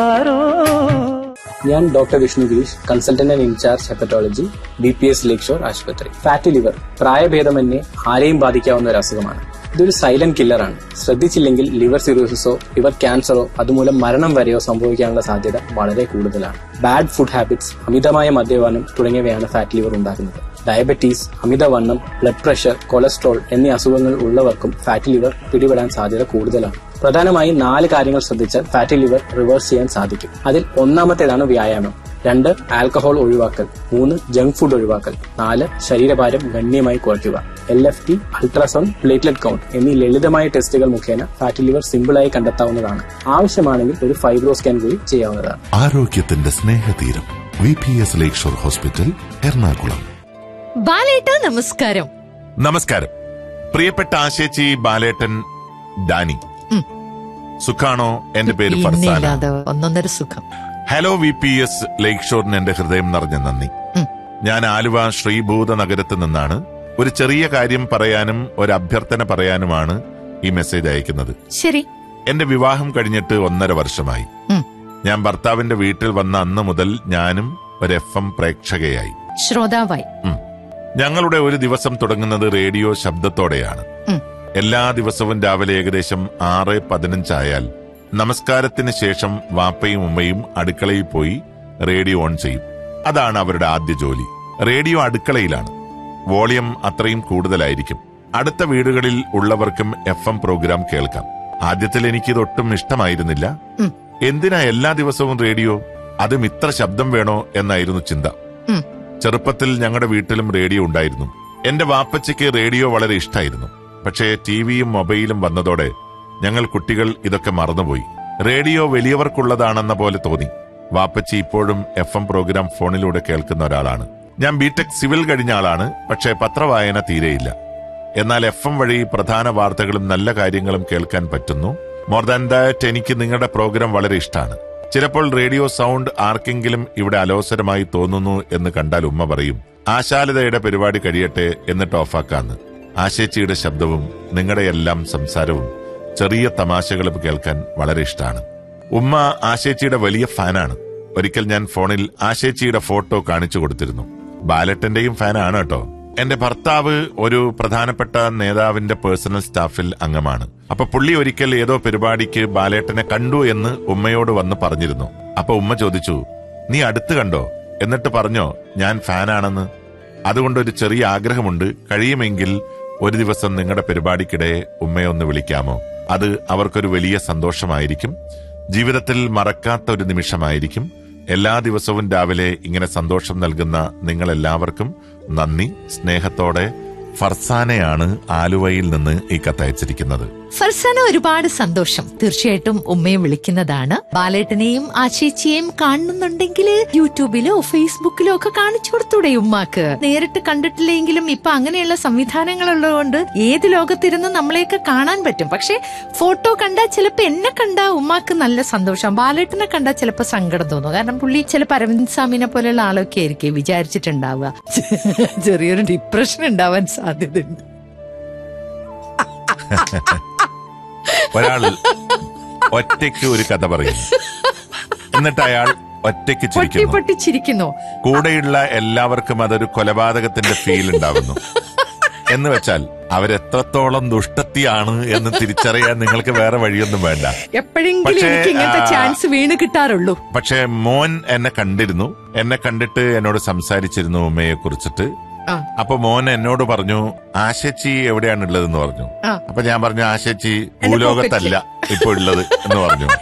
ഞാൻ doctor Vishnu Girish consultant and in charge hepatology B P S lake shore ആശുപത്രി fatty liver പ്രായഭേദമന്യേ ആരെയും ബാധിക്കാവുന്ന ഒരു അസുഖമാണ് ഇതൊരു സൈലന്റ് കില്ലറാണ് ശ്രദ്ധിച്ചില്ലെങ്കിൽ ലിവർ സിറോസിസോ ലിവർ ക്യാൻസറോ അതുമൂലം മരണം വരെയോ സംഭവിക്കാനുള്ള സാധ്യത വളരെ കൂടുതലാണ് ബാഡ് ഫുഡ് ഹാബിറ്റ്സ് അമിതമായ മദ്യപാനം തുടങ്ങിയവയാണ് ഫാറ്റ് ലിവർ ഉണ്ടാക്കുന്നത് ഡയബറ്റീസ് അമിതവണ്ണം ബ്ലഡ് പ്രഷർ കൊളസ്ട്രോൾ എന്നീ അസുഖങ്ങൾ ഉള്ളവർക്കും ഫാറ്റ് ലിവർ പിടിപെടാൻ സാധ്യത കൂടുതലാണ് പ്രധാനമായും നാല് കാര്യങ്ങൾ ശ്രദ്ധിച്ചാൽ ഫാറ്റി ലിവർ റിവേഴ്സ് ചെയ്യാൻ സാധിക്കും അതിൽ ഒന്നാമത്തേതാണ് വ്യായാമം രണ്ട് ആൽക്കഹോൾ ഒഴിവാക്കൽ മൂന്ന് ജങ്ക് ഫുഡ് ഒഴിവാക്കൽ നാല് ശരീരഭാരം ഗണ്യമായി കുറയ്ക്കുക L F T ultrasound platelet count എന്നീ ലളിതമായ ടെസ്റ്റുകൾ മുഖേന ഫാറ്റി ലിവർ സിമ്പിളായി കണ്ടെത്താവുന്നതാണ് ആവശ്യമാണെങ്കിൽ ഒരു ഫൈബ്രോ സ്കാൻ കൂടി ചെയ്യാവുന്നതാണ് ആരോഗ്യത്തിന്റെ സ്നേഹതീരം V P S lake shore hospital Ernakulam ബാലേട്ട നമസ്കാരം നമസ്കാരം പ്രിയപ്പെട്ട ആശേച്ചി ബാലേട്ടൻ ഡാനി ഉം. സുഖാണോ എന്റെ പേര് ഫർസാന ഇന്നില്ലാതെ ഒന്നൊന്നര സുഖം hello V P S lake ഷോറിന് എന്റെ ഹൃദയം നിറഞ്ഞ നന്ദി ഉം. ഞാൻ ആലുവ ശ്രീഭൂത നഗരത്തിൽ നിന്നാണ് ഒരു ചെറിയ കാര്യം പറയാനും ഒരു അഭ്യർത്ഥന പറയാനുമാണ് ഈ മെസ്സേജ് അയക്കുന്നത് ശരി എന്റെ വിവാഹം കഴിഞ്ഞിട്ട് ഒന്നര വർഷമായി ഉം. ഞാൻ ഭർത്താവിന്റെ വീട്ടിൽ വന്ന അന്ന് മുതൽ ഞാനും ഒരു എഫ് എം പ്രേക്ഷകയായി ശ്രോതാവായി ഞങ്ങളുടെ ഒരു ദിവസം തുടങ്ങുന്നത് റേഡിയോ ശബ്ദത്തോടെയാണ് ഉം. എല്ലാ ദിവസവും രാവിലെ ഏകദേശം ആറ് പതിനഞ്ചായാൽ നമസ്കാരത്തിന് ശേഷം വാപ്പയും ഉമ്മയും അടുക്കളയിൽ പോയി റേഡിയോ ഓൺ ചെയ്യും അതാണ് അവരുടെ ആദ്യ ജോലി റേഡിയോ അടുക്കളയിലാണ് വോളിയം അത്രയും കൂടുതലായിരിക്കും അടുത്ത വീടുകളിൽ ഉള്ളവർക്കും എഫ് എം പ്രോഗ്രാം കേൾക്കാം ആദ്യത്തിൽ എനിക്കിതൊട്ടും ഇഷ്ടമായിരുന്നില്ല ഉം. എന്തിനാ എല്ലാ ദിവസവും റേഡിയോ അതും ഇത്ര ശബ്ദം വേണോ എന്നായിരുന്നു ചിന്ത ഉം. ചെറുപ്പത്തിൽ ഞങ്ങളുടെ വീട്ടിലും റേഡിയോ ഉണ്ടായിരുന്നു എന്റെ വാപ്പച്ചയ്ക്ക് റേഡിയോ വളരെ ഇഷ്ടായിരുന്നു പക്ഷേ ടിവിയും മൊബൈലും വന്നതോടെ ഞങ്ങൾ കുട്ടികൾ ഇതൊക്കെ മറന്നുപോയി റേഡിയോ വലിയവർക്കുള്ളതാണെന്ന പോലെ തോന്നി വാപ്പച്ചി ഇപ്പോഴും എഫ് എം പ്രോഗ്രാം ഫോണിലൂടെ കേൾക്കുന്ന ഒരാളാണ് ഞാൻ ബിടെക് സിവിൽ കഴിഞ്ഞ ആളാണ് പക്ഷേ പത്രവായന തീരെയില്ല എന്നാൽ എഫ് എം വഴി പ്രധാന വാർത്തകളും നല്ല കാര്യങ്ങളും കേൾക്കാൻ പറ്റുന്നു മോർ ദാൻ ദാറ്റ് എനിക്ക് നിങ്ങളുടെ പ്രോഗ്രാം വളരെ ഇഷ്ടമാണ് ചിലപ്പോൾ റേഡിയോ സൗണ്ട് ആർക്കെങ്കിലും ഇവിടെ അലോസരമായി തോന്നുന്നു എന്ന് കണ്ടാൽ ഉമ്മ പറയും ആശാലതയുടെ പരിപാടി കഴിയട്ടെ എന്നിട്ട് ഓഫാക്കാന്ന് ആശേച്ചിയുടെ ശബ്ദവും നിങ്ങളുടെ എല്ലാം സംസാരവും ചെറിയ തമാശകളും കേൾക്കാൻ വളരെ ഇഷ്ടമാണ് ഉമ്മ ആശേച്ചിയുടെ വലിയ ഫാനാണ് ഒരിക്കൽ ഞാൻ ഫോണിൽ ആശേച്ചിയുടെ ഫോട്ടോ കാണിച്ചു കൊടുത്തിരുന്നു ബാലറ്റന്റെയും ഫാനാണ് കേട്ടോ എന്റെ ഭർത്താവ് ഒരു പ്രധാനപ്പെട്ട നേതാവിന്റെ പേഴ്സണൽ സ്റ്റാഫിൽ അംഗമാണ് അപ്പൊ പുള്ളി ഒരിക്കൽ ഏതോ പരിപാടിക്ക് ബാലേട്ടനെ കണ്ടു എന്ന് ഉമ്മയോട് വന്ന് പറഞ്ഞിരുന്നു അപ്പൊ ഉമ്മ ചോദിച്ചു നീ അടുത്ത് കണ്ടോ എന്നിട്ട് പറഞ്ഞോ ഞാൻ ഫാനാണെന്ന് അതുകൊണ്ട് ഒരു ചെറിയ ആഗ്രഹമുണ്ട് കഴിയുമെങ്കിൽ ഒരു ദിവസം നിങ്ങളുടെ പരിപാടിക്കിടെ ഉമ്മയെ ഒന്ന് വിളിക്കാമോ അത് അവർക്കൊരു വലിയ സന്തോഷമായിരിക്കും ജീവിതത്തിൽ മറക്കാത്ത ഒരു നിമിഷമായിരിക്കും എല്ലാ ദിവസവും രാവിലെ ഇങ്ങനെ സന്തോഷം നൽകുന്ന നിങ്ങൾ എല്ലാവർക്കും നന്ദി സ്നേഹത്തോടെ ഫർസാനയാണ് ആലുവയിൽ നിന്ന് ഈ കത്തയച്ചിരിക്കുന്നത് ഫർസാന ഒരുപാട് സന്തോഷം തീർച്ചയായിട്ടും ഉമ്മയെ വിളിക്കുന്നതാണ് ബാലേട്ടനെയും ആശേച്ചിയെയും കാണുന്നുണ്ടെങ്കിൽ യൂട്യൂബിലോ ഫേസ്ബുക്കിലോ ഒക്കെ കാണിച്ചു കൊടുത്തൂടെ ഉമ്മാക്ക് നേരിട്ട് കണ്ടിട്ടില്ലെങ്കിലും ഇപ്പൊ അങ്ങനെയുള്ള സംവിധാനങ്ങൾ ഉള്ളതുകൊണ്ട് ഏത് ലോകത്തിരുന്ന് നമ്മളെയൊക്കെ കാണാൻ പറ്റും പക്ഷെ ഫോട്ടോ കണ്ടാൽ ചിലപ്പോ എന്നെ കണ്ടാ ഉമ്മാക്ക് നല്ല സന്തോഷം ബാലേട്ടനെ കണ്ടാൽ ചിലപ്പോ സങ്കടം തോന്നും കാരണം പുള്ളി ചിലപ്പോ അരവിന്ദ് സ്വാമിനെ പോലെയുള്ള ആളൊക്കെ ആയിരിക്കും വിചാരിച്ചിട്ടുണ്ടാവുക ചെറിയൊരു ഡിപ്രഷൻ ഉണ്ടാവാൻ സാധ്യതയുണ്ട് ഒരാൾ ഒറ്റയ്ക്ക് ഒരു കഥ പറയുന്നു എന്നിട്ട് അയാൾ ഒറ്റയ്ക്ക് പൊട്ടി ചിരിക്കുന്നു പൊട്ടി ചിരിക്കുന്നു കൂടെയുള്ള എല്ലാവർക്കും അതൊരു കൊലപാതകത്തിന്റെ ഫീൽ ഉണ്ടാവുന്നു എന്ന് വെച്ചാൽ അവരെത്രത്തോളം ദുഷ്ടത്തിയാണ് എന്ന് തിരിച്ചറിയാൻ നിങ്ങൾക്ക് വേറെ വഴിയൊന്നും വേണ്ട എപ്പോഴെങ്കിലും പക്ഷേ, എനിക്ക് ഇങ്ങനത്തെ ആ, ചാൻസ് വീണ് കിട്ടാറുള്ളൂ പക്ഷെ മോൻ എന്നെ കണ്ടിരുന്നു എന്നെ കണ്ടിട്ട് എന്നോട് സംസാരിച്ചിരുന്നു ഉമ്മയെ കുറിച്ചിട്ട് ആ. അപ്പൊ മോൻ എന്നോട് പറഞ്ഞു ആശച്ചി എവിടെയാണ് ഉള്ളതെന്ന് പറഞ്ഞു ആ. അപ്പൊ ഞാൻ പറഞ്ഞു ആശച്ചി എന്റെ ഭൂലോകത്തല്ല ഇപ്പൊ ഉള്ളത് എന്ന് പറഞ്ഞു